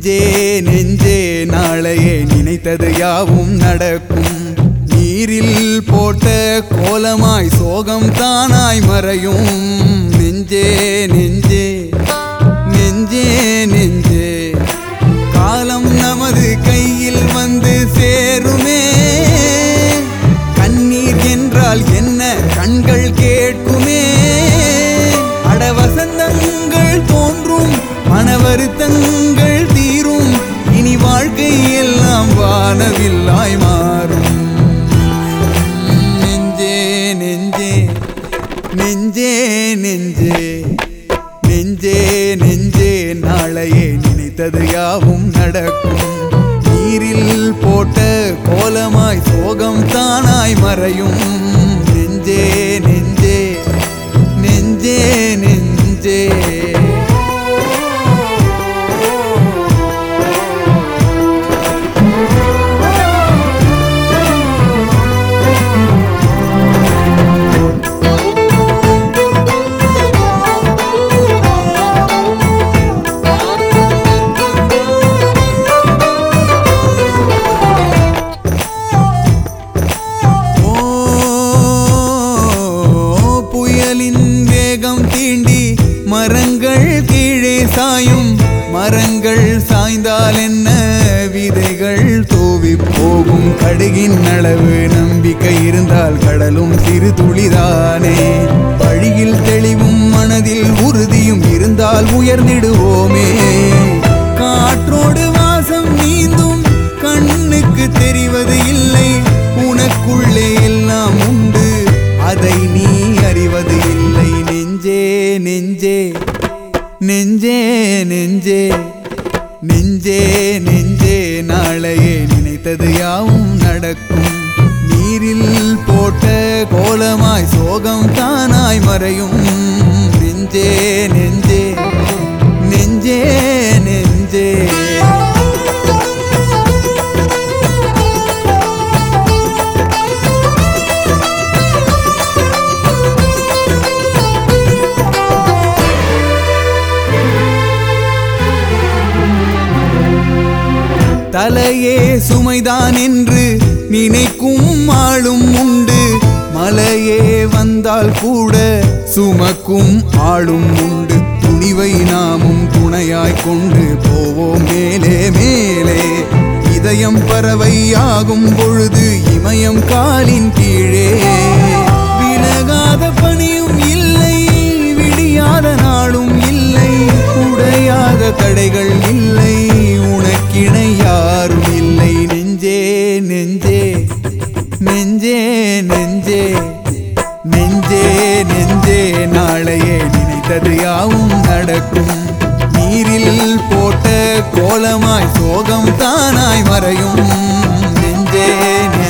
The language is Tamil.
நெஞ்சே நெஞ்சே நாளையே நினைத்தது யாவும் நடக்கும் நீரில் போட்ட கோலமாய் சோகம் தானாய் மறையும் நெஞ்சே நெஞ்சே நெஞ்சே நெஞ்சே காலம் நமது கையில் வந்து சேருமே கண்ணீர் என்றால் என்ன கண்கள் கேட்குமே அட வசந்தங்கள் தோன்றும் மன வருத்தங்கள் தீரும் இனி வாழ்க்கை எல்லாம் வானவில்லாய் மாறும் நெஞ்சே நெஞ்சே நெஞ்சே நெஞ்சே நெஞ்சே நெஞ்சே நாளையே நினைத்தது யாவும் நடக்கும் நீரில் போட்ட கோலமாய் சோகம் தானாய் மறையும் நெஞ்சே நெஞ்சே நெஞ்சே நெஞ்சே ஓ புயலின் வேகம் தீண்டி மரங்கள் கீழே சாயும் மரங்கள் சாய்ந்தால் என்ன விதைகள் தூவி போகும் கடுகின் அளவு நம்பிக்கை இருந்தால் கடலும் சிறு துளிதானே வழியில் தெளிவும் மனதில் உறுதியும் இருந்தால் உயர்ந்திடுவோமே காற்றோடு வாசம் நீந்தும் கண்ணுக்கு தெரிவது இல்லை உனக்குள்ளே எல்லாம் உண்டு அதை நீ அறிவது இல்லை நெஞ்சே நெஞ்சே நெஞ்சே நெஞ்சே நெஞ்சே நெஞ்சே நாளையே நினைத்தது யாவும் நடக்கும் நீரில் போட்ட கோலமாய் சோகம் தானாய் மறையும் நெஞ்சே நெஞ்சே நெஞ்சே நெஞ்சே தலையே சுமைதான் என்று நினைக்கும் ஆளும் உண்டு மலையே வந்தால் கூட சுமக்கும் ஆளும் உண்டு துணிவை நாமும் துணையாய் கொண்டு போவோம் மேலே மேலே இதயம் பறவையாகும் பொழுது இமயம் காலின் கீழே விலகாத பணியும் இல்லை விடியாத நாளும் இல்லை உடையாத தடைகள் இல்லை உனக்கிணை யாரும் இல்லை நெஞ்சே நெஞ்சே நெஞ்சே நெஞ்சே நெஞ்சே நெஞ்சே நாளையே நினைத்தது யாவும் நடக்கும் நீரில் போட்ட கோலமாய் சோகம் தானாய் மறையும் நெஞ்சே நெஞ்சே